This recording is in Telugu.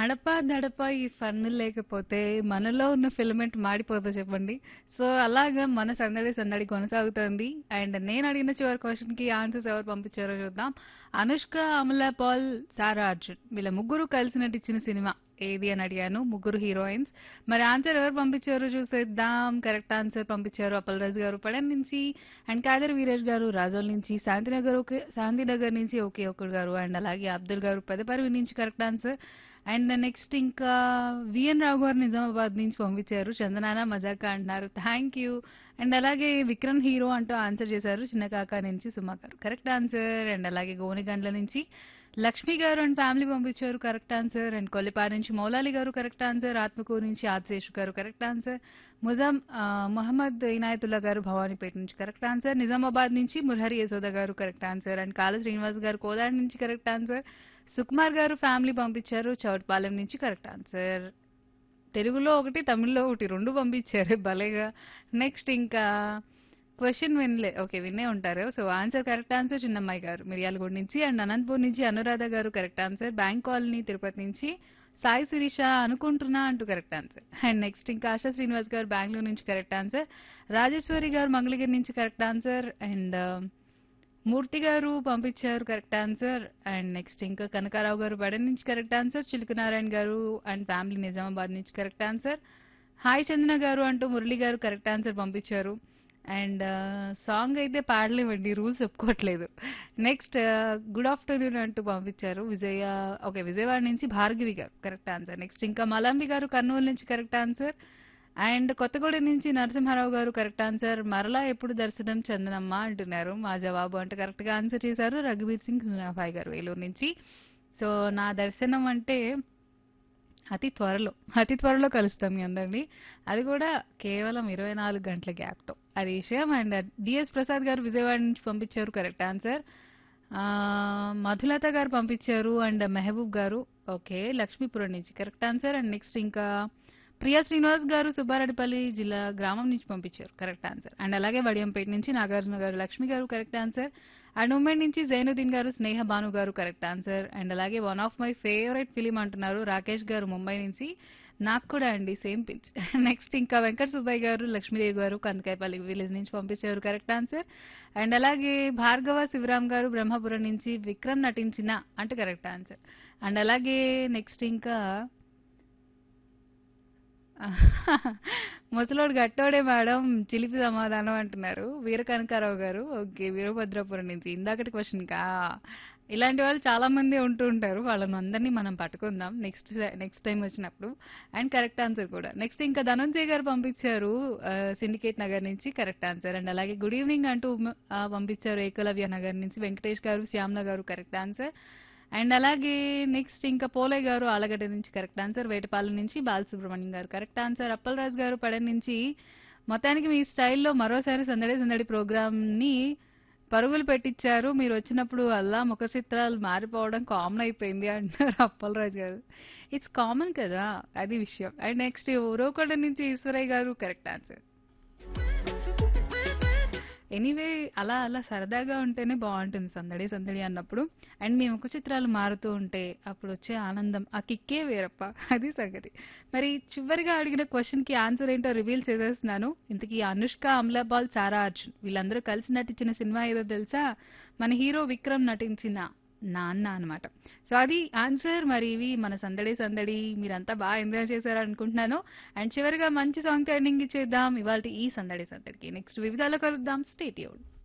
అడపా దడప ఈ ఫన్ లేకపోతే మనలో ఉన్న ఫిలమెంట్ మాడిపోతుందో చెప్పండి సో అలాగా మన సందడి సందడి కొనసాగుతోంది అండ్ నేను అడిగిన చివరి క్వశ్చన్ కి ఆన్సర్స్ ఎవరు పంపించారో చూద్దాం అనుష్క అమలా పాల్ సారా అర్జున్ వీళ్ళ ముగ్గురు కలిసి నటించిన సినిమా ఏది అని అడిగాను ముగ్గురు హీరోయిన్స్ మరి ఆన్సర్ ఎవరు పంపించారో చూసేద్దాం కరెక్ట్ ఆన్సర్ పంపించారు అప్పల్ రాజు గారు పడన్ నుంచి అండ్ కాదర్ వీరేష్ గారు రాజోల్ నుంచి శాంతినగర్ ఒకే శాంతినగర్ నుంచి ఒకే ఒకడు గారు అండ్ అలాగే అబ్దుల్ గారు పెదపరివి నుంచి కరెక్ట్ ఆన్సర్ అండ్ నెక్స్ట్ ఇంకా విఎన్ రావు గారు నిజామాబాద్ నుంచి పంపించారు చందనాన మజాకా అంటున్నారు థ్యాంక్ యూ అండ్ అలాగే విక్రమ్ హీరో అంటూ ఆన్సర్ చేశారు చిన్నకాక నుంచి సుమా గారు కరెక్ట్ ఆన్సర్ అండ్ అలాగే గోనిగండ్ల నుంచి లక్ష్మి గారు అండ్ ఫ్యామిలీ పంపించారు కరెక్ట్ ఆన్సర్ అండ్ కొల్లిపారి నుంచి మౌలాలి గారు కరెక్ట్ ఆన్సర్ ఆత్మకూరు నుంచి ఆదిశేషు గారు కరెక్ట్ ఆన్సర్ ముజాం ఆ, మొహమ్మద్ ఇనాయతుల్లా గారు భవానీపేట నుంచి కరెక్ట్ ఆన్సర్ నిజామాబాద్ నుంచి మురహరి యశోద గారు కరెక్ట్ ఆన్సర్ అండ్ కాళ శ్రీనివాస్ గారు కోదాడి నుంచి కరెక్ట్ ఆన్సర్ సుకుమార్ గారు ఫ్యామిలీ పంపించారు చౌట్పాలెం నుంచి కరెక్ట్ ఆన్సర్ తెలుగులో ఒకటి తమిళ్లో ఒకటి రెండు పంపించారు భలేగా నెక్స్ట్ ఇంకా క్వశ్చన్ వినలే ఓకే వినే ఉంటారు సో ఆన్సర్ కరెక్ట్ ఆన్సర్ చిన్నమ్మాయి గారు మిర్యాలగూడ నుంచి అండ్ అనంతపూర్ నుంచి అనురాధ గారు correct answer bank colony Tirupati నుంచి సాయి శిరీష అనుకుంటున్నా అంటూ కరెక్ట్ ఆన్సర్ అండ్ నెక్స్ట్ ఇంకా ఆశా శ్రీనివాస్ గారు బెంగళూరు నుంచి కరెక్ట్ ఆన్సర్ రాజేశ్వరి గారు మంగళగిరి నుంచి కరెక్ట్ ఆన్సర్ అండ్ మూర్తి గారు పంపించారు కరెక్ట్ ఆన్సర్ అండ్ నెక్స్ట్ ఇంకా కనకారావు గారు బడన్ నుంచి కరెక్ట్ ఆన్సర్ చిలుకనారాయణ గారు అండ్ ఫ్యామిలీ నిజామాబాద్ నుంచి కరెక్ట్ ఆన్సర్ హాయ్ చందన గారు అంటూ మురళి గారు కరెక్ట్ ఆన్సర్ పంపించారు అండ్ సాంగ్ అయితే పాడలేమండి రూల్స్ ఒప్పుకోవట్లేదు నెక్స్ట్ గుడ్ ఆఫ్టర్నూన్ అంటూ పంపించారు విజయ ఓకే విజయవాడ నుంచి భార్గవి గారు కరెక్ట్ ఆన్సర్ నెక్స్ట్ ఇంకా మలాంబి గారు కర్నూలు నుంచి కరెక్ట్ ఆన్సర్ అండ్ కొత్తగూడెం నుంచి నరసింహారావు గారు కరెక్ట్ ఆన్సర్ మరలా ఎప్పుడు దర్శనం చందనమ్మ అంటున్నారు మా జవాబు అంటే కరెక్ట్ గా ఆన్సర్ చేశారు రఘువీర్ సింగ్ సునాఫాయ్ గారు వేలూరు నుంచి సో నా దర్శనం అంటే అతి త్వరలో అతి త్వరలో కలుస్తాం మీ అందరినీ అది కూడా కేవలం ఇరవై నాలుగు గంటల గ్యాప్ తో అది విషయం అండ్ డిఎస్ ప్రసాద్ గారు విజయవాడ నుంచి పంపించారు కరెక్ట్ ఆన్సర్ మధులత గారు పంపించారు అండ్ మెహబూబ్ గారు ఓకే లక్ష్మీపురం నుంచి కరెక్ట్ ఆన్సర్ అండ్ నెక్స్ట్ ఇంకా ప్రియా శ్రీనివాస్ గారు సుబ్బారెడ్డిపల్లి జిల్లా గ్రామం నుంచి పంపించారు కరెక్ట్ ఆన్సర్ అండ్ అలాగే వడియంపేట నుంచి నాగార్జున గారు లక్ష్మి గారు కరెక్ట్ ఆన్సర్ అండ్ ఉమెన్ నుంచి జైనుద్దీన్ గారు స్నేహ భాను గారు కరెక్ట్ ఆన్సర్ అండ్ అలాగే one of my favourite film అంటున్నారు రాకేష్ గారు ముంబై నుంచి నాకు కూడా అండి సేమ్ పిచ్ నెక్స్ట్ ఇంకా వెంకట సుబ్బయ్య గారు లక్ష్మీదేవి గారు కందకాయపల్లి విలేజ్ నుంచి పంపించారు కరెక్ట్ ఆన్సర్ అండ్ అలాగే భార్గవ శివరామ్ గారు బ్రహ్మపురం నుంచి విక్రమ్ నటించిన అంటే కరెక్ట్ ఆన్సర్ అండ్ అలాగే నెక్స్ట్ ఇంకా ముసలోడు గట్టోడే మేడం చిలిపి సమాధానం అంటున్నారు వీర కనకారావు గారు ఓకే వీరభద్రాపురం నుంచి ఇందాకటి క్వశ్చన్ కా ఇలాంటి వాళ్ళు చాలా మంది ఉంటూ ఉంటారు వాళ్ళని అందరినీ మనం పట్టుకుందాం నెక్స్ట్ నెక్స్ట్ టైం వచ్చినప్పుడు అండ్ కరెక్ట్ ఆన్సర్ కూడా నెక్స్ట్ ఇంకా ధనంజయ్ గారు పంపించారు సిండికేట్ నగర్ నుంచి కరెక్ట్ ఆన్సర్ అండ్ అలాగే గుడ్ ఈవినింగ్ అంటూ ఆ, పంపించారు ఏకలవ్య నగర్ నుంచి వెంకటేష్ గారు శ్యామ్ల గారు కరెక్ట్ ఆన్సర్ అండ్ అలాగే నెక్స్ట్ ఇంకా పోలయ్య గారు ఆలగడ్డ నుంచి కరెక్ట్ ఆన్సర్ వేటపాలెం నుంచి బాలసుబ్రహ్మణ్యం గారు కరెక్ట్ ఆన్సర్ అప్పలరాజు గారు పడన్ నుంచి మొత్తానికి మీ స్టైల్లో మరోసారి సందడి సందడి ప్రోగ్రామ్ ని పరుగులు పెట్టించారు మీరు వచ్చినప్పుడు అల్లా ముఖ చిత్రాలు మారిపోవడం కామన్ అయిపోయింది అంటారు అప్పలరాజు గారు ఇట్స్ కామన్ కదా అది విషయం అండ్ నెక్స్ట్ ఊరవకొండ నుంచి ఈశ్వరయ్య గారు కరెక్ట్ ఆన్సర్ ఎనీవే అలా అలా సరదాగా ఉంటేనే బాగుంటుంది సందడి సందడి అన్నప్పుడు అండ్ మీ ముఖ చిత్రాలు మారుతూ ఉంటే అప్పుడు వచ్చే ఆనందం ఆ కిక్కే వేరప్ప అది సంగతి మరి చివరిగా అడిగిన క్వశ్చన్ కి ఆన్సర్ ఏంటో రివీల్ చేసేస్తున్నాను ఇంతకీ అనుష్క అమలాపాల్ సారా అర్జున్ వీళ్ళందరూ కలిసి నటించిన సినిమా ఏదో తెలుసా మన హీరో విక్రమ్ నటించిన నాన్న అన్నమాట సో అది ఆన్సర్ మరి ఇవి మన సందడి సందడి మీరంతా బాగా ఎంజాయ్ చేశారు అనుకుంటున్నాను అండ్ చివరిగా మంచి సాంగ్ టర్నింగ్ ఇచ్చేద్దాం ఇవాళ ఈ సందడి సందడికి నెక్స్ట్ వివిధాలో కలుద్దాం స్టేట్